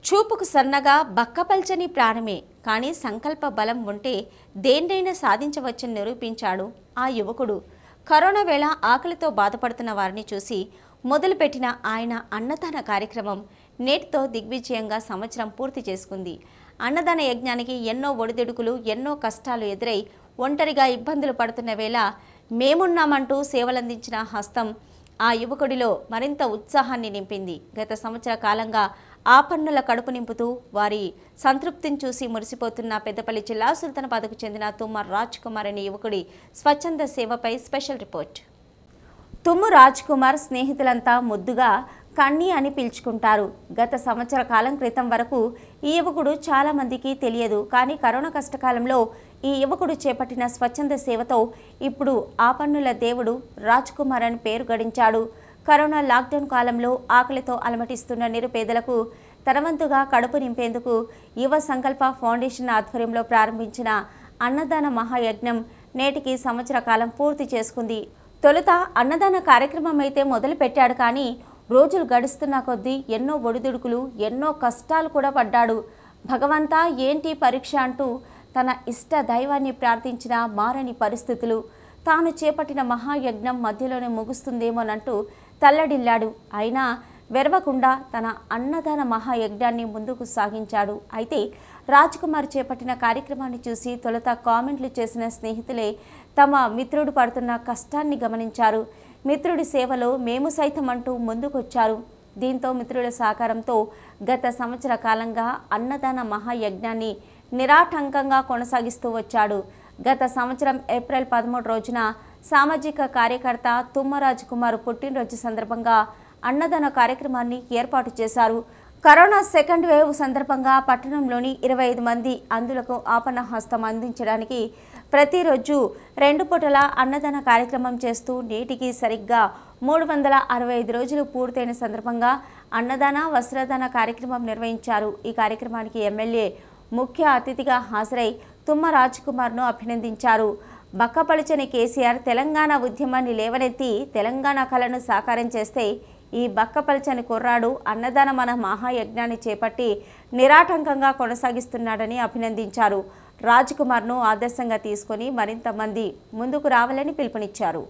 చూపుకు సన్నగా బక్కపల్చని ప్రాణమే కానీ సంకల్ప బలం ఉంటే దేన్నైనా సాధించవచ్చని నిరూపించాడు ఆ యువకుడు కరోనా వేళ ఆకలితో బాధపడుతున్న వారిని చూసి మొదలుపెట్టిన ఆయన అన్నదాన కార్యక్రమం నేటితో దిగ్విజయంగా సంవత్సరం పూర్తి చేసుకుంది అన్నదాన యజ్ఞానికి ఎన్నో ఒడిదుడుకులు ఎన్నో కష్టాలు ఎదురై ఒంటరిగా ఇబ్బందులు పడుతున్న వేళ మేమున్నామంటూ సేవలందించిన హస్తం ఆ యువకుడిలో మరింత ఉత్సాహాన్ని నింపింది గత సంవత్సర కాలంగా ఆ పన్నుల కడుపు నింపుతూ వారి సంతృప్తిని చూసి మురిసిపోతున్న పెద్దపల్లి జిల్లా సుల్తానాబాద్కు చెందిన తుమ్మ రాజ్ కుమార్ అనే యువకుడి స్వచ్ఛంద సేవపై స్పెషల్ రిపోర్ట్ తుమ్ము రాజ్ కుమార్ స్నేహితులంతా ముద్దుగా కన్ని అని పిలుచుకుంటారు గత సంవత్సర కాలం క్రితం వరకు ఈ యువకుడు చాలా మందికి తెలియదు కానీ కరోనా కష్టకాలంలో ఈ యువకుడు చేపట్టిన స్వచ్ఛంద సేవతో ఇప్పుడు ఆ పన్నుల దేవుడు రాజ్ కుమార్ అని పేరు గడించాడు కరోనా లాక్డౌన్ కాలంలో ఆకలితో అలమటిస్తున్న నిరుపేదలకు తనవంతుగా కడుపు నింపేందుకు యువ సంకల్ప ఫౌండేషన్ ఆధ్వర్యంలో ప్రారంభించిన అన్నదాన మహాయజ్ఞం నేటికి సంవత్సర కాలం పూర్తి చేసుకుంది తొలుత అన్నదాన కార్యక్రమం అయితే మొదలు పెట్టాడు కానీ రోజులు గడుస్తున్న కొద్దీ ఎన్నో ఒడిదుడుకులు ఎన్నో కష్టాలు కూడా పడ్డాడు భగవంతా ఏంటి పరీక్ష అంటూ తన ఇష్ట దైవాన్ని ప్రార్థించిన మారని పరిస్థితులు తాను చేపట్టిన మహాయజ్ఞం మధ్యలోనే ముగుస్తుందేమోనంటూ తల్లడిల్లాడు అయినా వెరవకుండా తన అన్నదాన మహాయజ్ఞాన్ని ముందుకు సాగించాడు అయితే రాజ్ కుమార్ చేపట్టిన కార్యక్రమాన్ని చూసి తొలుత కామెంట్లు చేసిన స్నేహితులే తమ మిత్రుడు పడుతున్న కష్టాన్ని గమనించారు మిత్రుడి సేవలో మేము సైతం అంటూ ముందుకొచ్చారు దీంతో మిత్రుల సహకారంతో గత సంవత్సర కాలంగా అన్నదాన మహాయజ్ఞాన్ని నిరాటంకంగా కొనసాగిస్తూ వచ్చాడు గత సంవత్సరం ఏప్రిల్ పదమూడు రోజున సామాజిక కార్యకర్త తుమ్మరాజ్ కుమార్ పుట్టినరోజు సందర్భంగా అన్నదాన కార్యక్రమాన్ని ఏర్పాటు చేశారు కరోనా సెకండ్ వేవ్ సందర్భంగా పట్టణంలోని ఇరవై ఐదు మంది అందులకు ఆపన్న హస్తం అందించడానికి ప్రతిరోజు రెండు పూటల అన్నదాన కార్యక్రమం చేస్తూ నేటికి సరిగ్గా మూడు వందల అరవై ఐదు రోజులు పూర్తయిన సందర్భంగా అన్నదాన వస్త్రదాన కార్యక్రమం నిర్వహించారు ఈ కార్యక్రమానికి ఎమ్మెల్యే ముఖ్య అతిథిగా హాజరై తుమ్మ రాజ్ కుమార్ను అభినందించారు బక్కపలిచని కేసీఆర్ తెలంగాణ ఉద్యమాన్ని లేవనెత్తి తెలంగాణ కళను సాకారం చేస్తే ఈ బక్కపలిచని కుర్రాడు అన్నదాన మన మహాయజ్ఞాన్ని చేపట్టి నిరాటంకంగా కొనసాగిస్తున్నాడని అభినందించారు రాజ్ కుమార్ను ఆదర్శంగా తీసుకొని మరింత మంది ముందుకు రావాలని పిలుపునిచ్చారు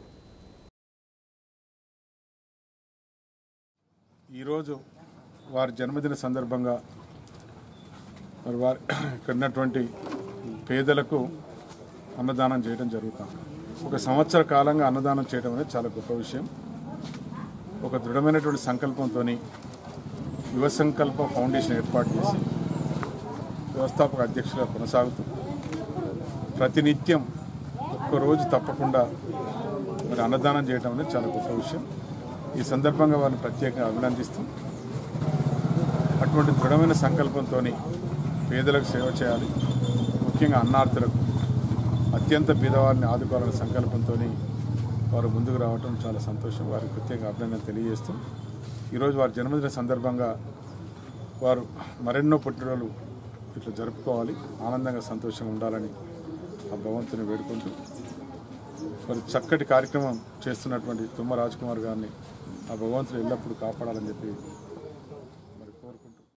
ఈరోజు వారి జన్మదిన సందర్భంగా మరి వారి ఇక్కడ ఉన్నటువంటి పేదలకు అన్నదానం చేయడం జరుగుతుంది ఒక సంవత్సర కాలంగా అన్నదానం చేయడం అనేది చాలా గొప్ప విషయం ఒక దృఢమైనటువంటి సంకల్పంతో యువ సంకల్ప ఫౌండేషన్ ఏర్పాటు చేసి వ్యవస్థాపక అధ్యక్షుగా కొనసాగుతూ ప్రతినిత్యం ఒక్కరోజు తప్పకుండా మరి అన్నదానం చేయడం అనేది చాలా గొప్ప విషయం ఈ సందర్భంగా వారిని ప్రత్యేకంగా అభినందిస్తూ అటువంటి దృఢమైన సంకల్పంతో పేదలకు సేవ చేయాలి ముఖ్యంగా అన్నార్థులకు అత్యంత పేదవారిని ఆదుకోవాలనే సంకల్పంతో వారు ముందుకు రావటం చాలా సంతోషం వారికి ప్రత్యేక అభినందన తెలియజేస్తూ ఈరోజు వారి జన్మదిన సందర్భంగా వారు మరెన్నో పుట్టినరోజులు ఇట్లా జరుపుకోవాలి ఆనందంగా సంతోషంగా ఉండాలని ఆ భగవంతుని వేడుకుంటూ మరి చక్కటి కార్యక్రమం చేస్తున్నటువంటి తుమ్మ రాజ్ కుమార్ గారిని ఆ భగవంతుడు ఎల్లప్పుడూ కాపాడాలని చెప్పి